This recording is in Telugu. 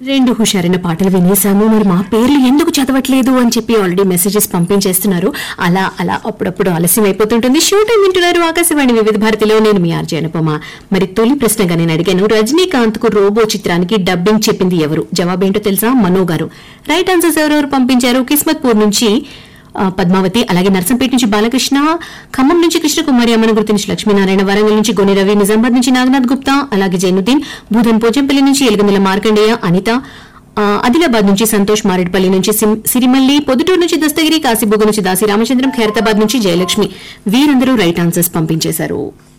రెండు హుషారైన పాటలు వినేసాము మరి మా పేర్లు ఎందుకు చదవట్లేదు అని చెప్పి ఆల్రెడీ మెసేజెస్ పంపించేస్తున్నారు అలా అలా అప్పుడప్పుడు ఆలస్యం అయిపోతుంటుంది షో టైం వింటున్నారు ఆకాశవాణి వివిధ భారతిలో నేను మీ ఆర్జే అనుపమ మరి తొలి ప్రశ్నగా నేను అడిగాను రజనీకాంత్ కు రోబో చిత్రానికి డబ్బింగ్ చెప్పింది ఎవరు జవాబేంటో తెలుసా మనో గారు రైట్ ఆన్సర్స్ ఎవరెవరు పంపించారు కిస్మత్పూర్ నుంచి ఆ, పద్మావతి అలాగే నర్సంపేట నుంచి బాలకృష్ణ ఖమ్మం నుంచి కృష్ణకుమారి అమ్మన గుర్తు నుంచి లక్ష్మీనారాయణ వరంగల్ నుంచి గొని రవి నిజామాబాద్ నుంచి నాగనాథ్ గుప్తా అలాగే జైనుద్దీన్ భూధన్ పోచంపల్లి నుంచి ఎలుగుందల మార్కండేయ అనిత ఆ, ఆదిలాబాద్ నుంచి సంతోష్ మారేడుపల్లి నుంచి సిం- సిరిమల్లి పొద్దుటూరు నుంచి దస్తగిరి కాశీబుగ్గ నుంచి దాసి రామచంద్రం ఖైరతాబాద్ నుంచి జయలక్ష్మి వీరందరూ రైట్ ఆన్సర్స్ పంపించేశారు